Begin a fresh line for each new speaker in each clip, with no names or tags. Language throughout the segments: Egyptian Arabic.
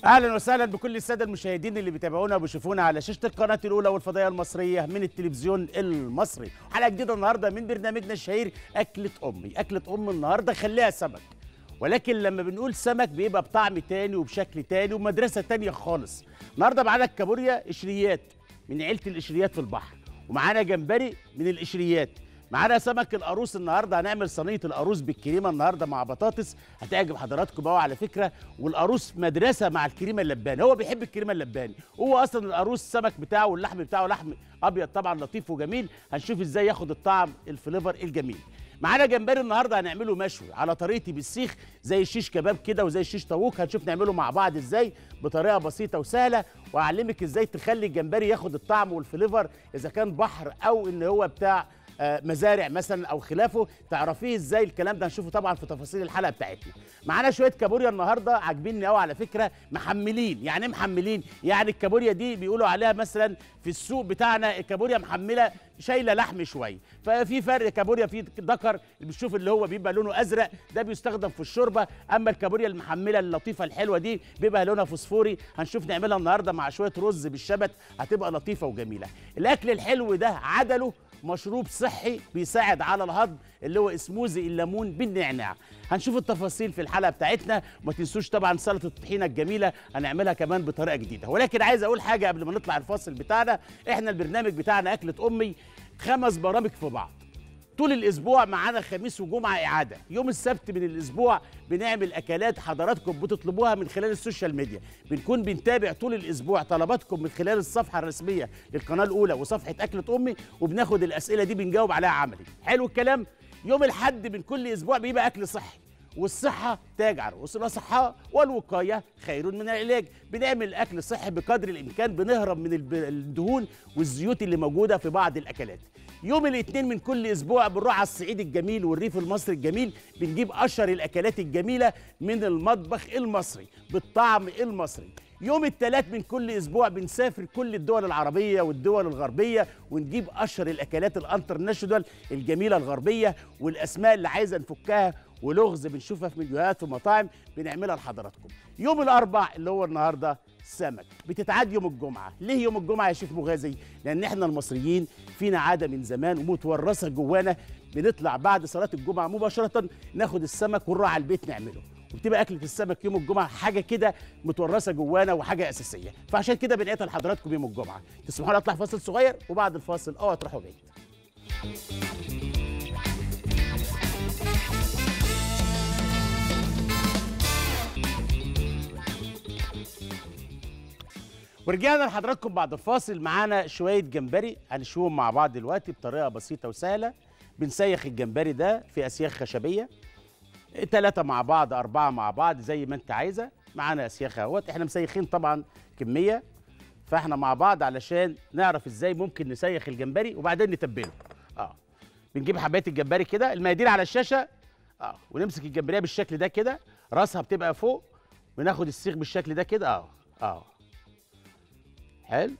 اهلا وسهلا بكل الساده المشاهدين اللي بيتابعونا وبيشوفونا على شاشه القناه الاولى والفضائيه المصريه من التلفزيون المصري حلقه جديده النهارده من برنامجنا الشهير اكله امي اكله ام النهارده خليها سمك ولكن لما بنقول سمك بيبقى بطعم تاني وبشكل تاني ومدرسه تانية خالص النهارده معانا الكابوريا قشريات من عيله القشريات في البحر ومعانا جمبري من القشريات معانا سمك القاروص النهارده هنعمل صينيه القاروص بالكريمه النهارده مع بطاطس هتعجب حضراتكم قوي على فكره والقاروص مدرسه مع الكريمه اللباني هو بيحب الكريمه اللباني هو اصلا القاروص السمك بتاعه واللحم بتاعه لحم ابيض طبعا لطيف وجميل هنشوف ازاي ياخد الطعم الفليفر الجميل معانا جمبري النهارده هنعمله مشوي على طريقتي بالسيخ زي الشيش كباب كده وزي الشيش طاووق هنشوف نعمله مع بعض ازاي بطريقه بسيطه وسهله واعلمك ازاي تخلي الجمبري ياخد الطعم والفليفر اذا كان بحر او ان هو بتاع آه، مزارع مثلا او خلافه تعرفيه ازاي الكلام ده هنشوفه طبعا في تفاصيل الحلقه بتاعتنا معانا شويه كابوريا النهارده عاجبيني قوي على فكره محملين يعني ايه محملين يعني الكابوريا دي بيقولوا عليها مثلا في السوق بتاعنا الكابوريا محمله شايله لحم شويه ففي فرق كابوريا في ذكر اللي بتشوف اللي هو بيبقى لونه ازرق ده بيستخدم في الشوربه اما الكابوريا المحمله اللطيفه الحلوه دي بيبقى لونها فوسفوري هنشوف نعملها النهارده مع شويه رز بالشبت هتبقى لطيفه وجميله الاكل الحلو ده عدله مشروب صحي بيساعد على الهضم اللي هو اسموزي الليمون بالنعناع هنشوف التفاصيل في الحلقه بتاعتنا وما تنسوش طبعا سلطه الطحينه الجميله هنعملها كمان بطريقه جديده ولكن عايز اقول حاجه قبل ما نطلع الفاصل بتاعنا احنا البرنامج بتاعنا اكله امي خمس برامج في بعض طول الاسبوع معانا خميس وجمعه اعاده يوم السبت من الاسبوع بنعمل اكلات حضراتكم بتطلبوها من خلال السوشيال ميديا بنكون بنتابع طول الاسبوع طلباتكم من خلال الصفحه الرسميه للقناه الاولى وصفحه اكله امي وبناخد الاسئله دي بنجاوب عليها عملي حلو الكلام يوم الحد من كل اسبوع بيبقى اكل صحي والصحة تاج على رؤوس الأصحاء والوقاية خير من العلاج بنعمل أكل صحي بقدر الإمكان بنهرب من الب- الدهون والزيوت اللي موجودة في بعض الأكلات يوم الاثنين من كل اسبوع بنروح على الصعيد الجميل والريف المصري الجميل بنجيب اشهر الاكلات الجميله من المطبخ المصري بالطعم المصري يوم الثلاث من كل اسبوع بنسافر كل الدول العربيه والدول الغربيه ونجيب اشهر الاكلات الانترناشونال الجميله الغربيه والاسماء اللي عايزه نفكها ولغز بنشوفها في فيديوهات ومطاعم بنعملها لحضراتكم يوم الاربع اللي هو النهارده سمك بتتعاد يوم الجمعه ليه يوم الجمعه يا شيخ مغازي لان احنا المصريين فينا عاده من زمان ومتورثه جوانا بنطلع بعد صلاه الجمعه مباشره ناخد السمك ونروح على البيت نعمله وبتبقى اكله السمك يوم الجمعه حاجه كده متورثه جوانا وحاجه اساسيه فعشان كده بنقيتها لحضراتكم يوم الجمعه تسمحوا لي اطلع فاصل صغير وبعد الفاصل اوعوا تروحوا بعيد ورجعنا لحضراتكم بعد الفاصل معانا شويه جمبري هنشوهم مع بعض دلوقتي بطريقه بسيطه وسهله بنسيخ الجمبري ده في اسياخ خشبيه ثلاثة مع بعض أربعة مع بعض زي ما أنت عايزة معانا أسياخ اهوت إحنا مسيخين طبعا كمية فإحنا مع بعض علشان نعرف إزاي ممكن نسيخ الجمبري وبعدين نتبله أه بنجيب حباية الجمبري كده المقادير على الشاشة أه ونمسك الجمبرية بالشكل ده كده راسها بتبقى فوق وناخد السيخ بالشكل ده كده أه أه حلو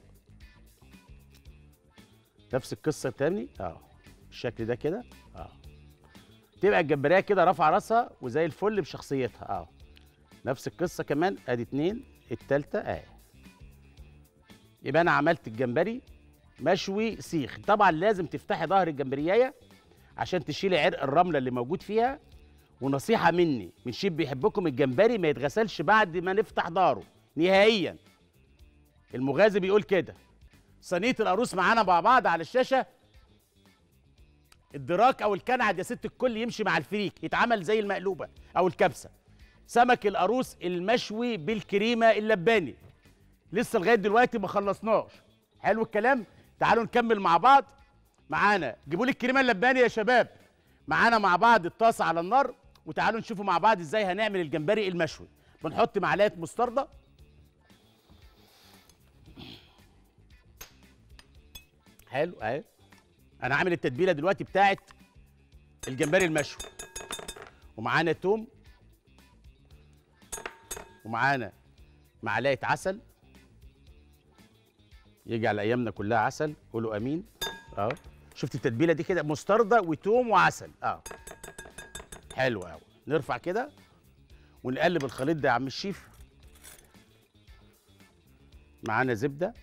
نفس القصة تاني أه بالشكل ده كده أه تبقى الجمبريه كده رافعه راسها وزي الفل بشخصيتها اه نفس القصه كمان ادي اتنين التالتة اهي يبقى انا عملت الجمبري مشوي سيخ طبعا لازم تفتحي ظهر الجمبريايه عشان تشيلي عرق الرمله اللي موجود فيها ونصيحه مني من شيف بيحبكم الجمبري ما يتغسلش بعد ما نفتح ظهره نهائيا المغازي بيقول كده صينيه القاروص معانا مع بعض على الشاشه الدراك او الكنعد يا ست الكل يمشي مع الفريك يتعمل زي المقلوبه او الكبسه سمك القاروص المشوي بالكريمه اللباني لسه لغايه دلوقتي ما خلصناش حلو الكلام تعالوا نكمل مع بعض معانا جيبوا لي الكريمه اللباني يا شباب معانا مع بعض الطاسه على النار وتعالوا نشوفوا مع بعض ازاي هنعمل الجمبري المشوي بنحط معلقه مستردة حلو اهي انا عامل التتبيله دلوقتي بتاعت الجمبري المشوي ومعانا توم ومعانا معلقه عسل يجعل ايامنا كلها عسل قولوا امين اه شفت التتبيله دي كده مستردة وتوم وعسل اه حلو قوي نرفع كده ونقلب الخليط ده يا عم الشيف معانا زبده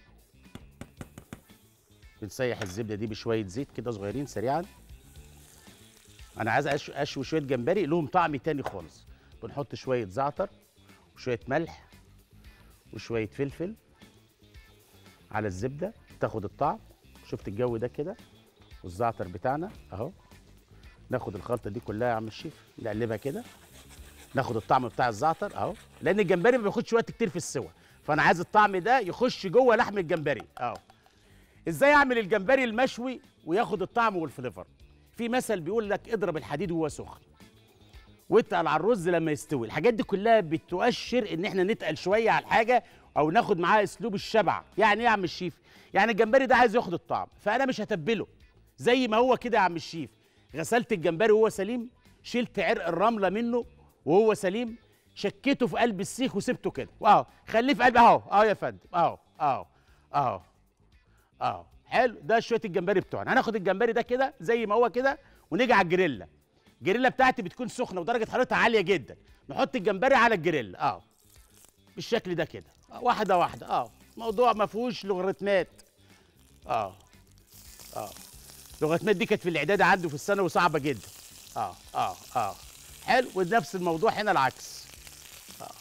بنسيح الزبده دي بشويه زيت كده صغيرين سريعا انا عايز أش- اشوي شويه جمبري لهم طعم تاني خالص بنحط شويه زعتر وشويه ملح وشويه فلفل على الزبده تاخد الطعم شفت الجو ده كده والزعتر بتاعنا اهو ناخد الخلطه دي كلها يا عم الشيف نقلبها كده ناخد الطعم بتاع الزعتر اهو لان الجمبري ما بياخدش وقت كتير في السوى فانا عايز الطعم ده يخش جوه لحم الجمبري اهو ازاي اعمل الجمبري المشوي وياخد الطعم والفليفر في مثل بيقول لك اضرب الحديد وهو سخن واتقل على الرز لما يستوي الحاجات دي كلها بتؤشر ان احنا نتقل شويه على الحاجه او ناخد معاها اسلوب الشبع يعني ايه يا عم الشيف يعني الجمبري ده عايز ياخد الطعم فانا مش هتبله زي ما هو كده يا عم الشيف غسلت الجمبري وهو سليم شلت عرق الرمله منه وهو سليم شكيته في قلب السيخ وسبته كده واهو خليه في قلب اهو اهو يا فندم اهو اهو اهو اهو حلو ده شويه الجمبري بتوعنا هناخد الجمبري ده كده زي ما هو كده ونيجي على الجريلا الجريلا بتاعتي بتكون سخنه ودرجه حرارتها عاليه جدا نحط الجمبري على الجريلا اه بالشكل ده كده آه، واحده واحده اه موضوع ما فيهوش لوغاريتمات اه اه لوغاريتمات دي كانت في الاعداد عنده في السنه وصعبه جدا اه اه اه حلو ونفس الموضوع هنا العكس اه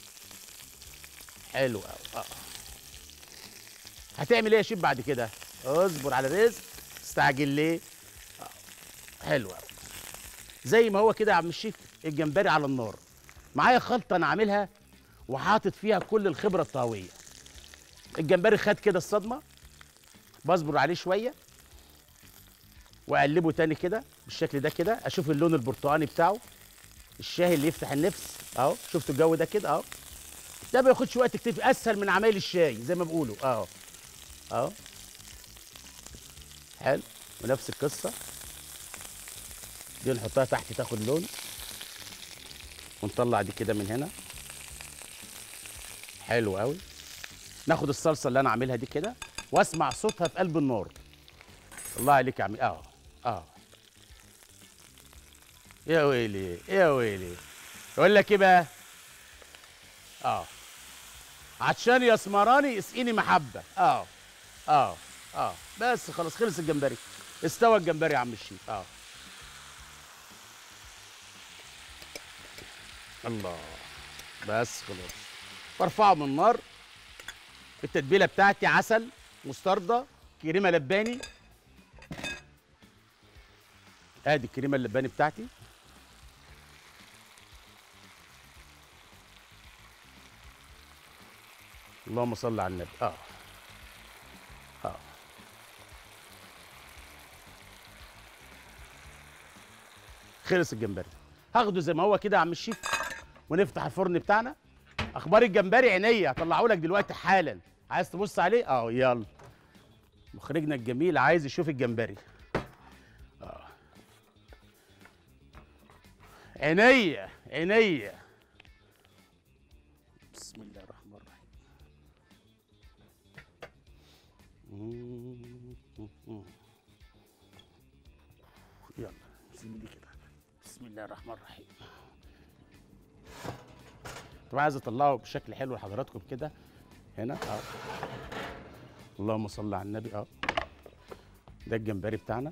حلو قوي اه هتعمل ايه يا شيف بعد كده اصبر على الرزق استعجل ليه آه، حلو قوي زي ما هو كده يا عم الشيف الجمبري على النار معايا خلطه انا عاملها وحاطط فيها كل الخبره الطهويه الجمبري خد كده الصدمه بصبر عليه شويه واقلبه تاني كده بالشكل ده كده اشوف اللون البرتقاني بتاعه الشاي اللي يفتح النفس اهو شفتوا الجو ده كده اهو ده ما بياخدش وقت كتير اسهل من عمايل الشاي زي ما بيقولوا اهو اهو حلو ونفس القصه دي نحطها تحت تاخد لون ونطلع دي كده من هنا حلو قوي ناخد الصلصه اللي انا عاملها دي كده واسمع صوتها في قلب النار الله عليك يا عمي اه اه يا ويلي يا ويلي يقول لك ايه بقى اه عطشان يا اسمراني اسقيني محبه اه اه اه بس خلاص خلص الجمبري استوى الجمبري يا عم الشيف اه الله بس خلاص وارفعه من النار التتبيله بتاعتي عسل مستردة كريمه لباني ادي الكريمه اللباني بتاعتي اللهم صل على النبي اه اه خلص الجمبري هاخده زي ما هو كده يا عم الشيف ونفتح الفرن بتاعنا اخبار الجمبري عينيا هطلعه لك دلوقتي حالا عايز تبص عليه اه يلا مخرجنا الجميل عايز يشوف الجمبري اه عينيا عينيا بسم الله الرحمن الرحيم مم. يلا بسم الله كده بسم الله الرحمن الرحيم طبعا عايز اطلعه بشكل حلو لحضراتكم كده هنا اه اللهم صل على النبي اه ده الجمبري بتاعنا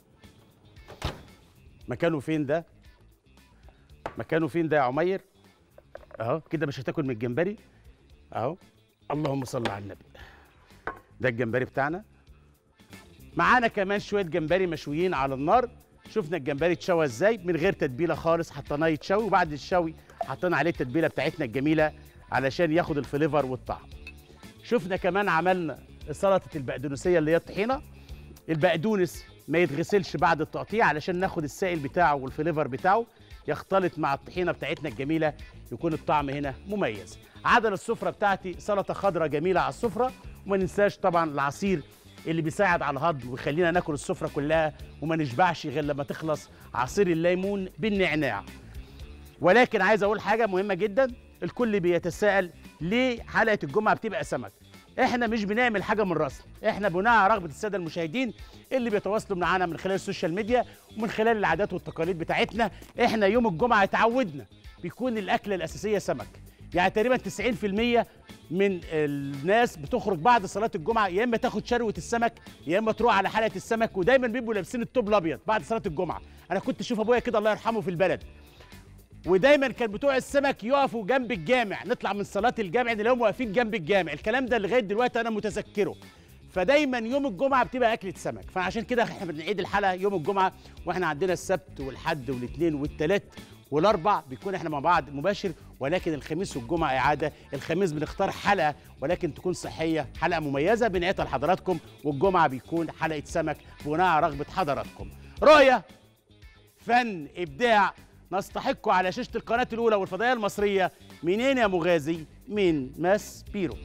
مكانه فين ده مكانه فين ده يا عمير اهو كده مش هتاكل من الجمبري اهو اللهم صل على النبي ده الجمبري بتاعنا معانا كمان شويه جمبري مشويين على النار شفنا الجمبري اتشوى ازاي من غير تتبيله خالص حطيناه يتشوي وبعد الشوي حطينا عليه التتبيله بتاعتنا الجميله علشان ياخد الفليفر والطعم شفنا كمان عملنا سلطه البقدونسيه اللي هي الطحينه البقدونس ما يتغسلش بعد التقطيع علشان ناخد السائل بتاعه والفليفر بتاعه يختلط مع الطحينه بتاعتنا الجميله يكون الطعم هنا مميز عدل السفره بتاعتي سلطه خضراء جميله على السفره وما ننساش طبعا العصير اللي بيساعد على الهضم ويخلينا ناكل السفره كلها وما نشبعش غير لما تخلص عصير الليمون بالنعناع ولكن عايز اقول حاجه مهمه جدا الكل بيتساءل ليه حلقه الجمعه بتبقى سمك احنا مش بنعمل حاجه من راسنا احنا بناء على رغبه الساده المشاهدين اللي بيتواصلوا معانا من خلال السوشيال ميديا ومن خلال العادات والتقاليد بتاعتنا احنا يوم الجمعه اتعودنا بيكون الاكله الاساسيه سمك يعني تقريبا 90% من الناس بتخرج بعد صلاه الجمعه يا اما تاخد شروه السمك يا اما تروح على حلقه السمك ودايما بيبقوا لابسين التوب الابيض بعد صلاه الجمعه انا كنت اشوف ابويا كده الله يرحمه في البلد ودايما كان بتوع السمك يقفوا جنب الجامع نطلع من صلاه الجامع نلاقيهم واقفين جنب الجامع الكلام ده لغايه دلوقتي انا متذكره فدايما يوم الجمعه بتبقى اكله سمك فعشان كده احنا بنعيد الحلقه يوم الجمعه واحنا عندنا السبت والحد والاثنين والثلاث والاربع بيكون احنا مع بعض مباشر ولكن الخميس والجمعه اعاده الخميس بنختار حلقه ولكن تكون صحيه حلقه مميزه بنعيدها لحضراتكم والجمعه بيكون حلقه سمك بناء على رغبه حضراتكم رؤيه فن ابداع نستحقه على شاشه القناه الاولى والفضائيه المصريه منين يا مغازي من ماس بيرو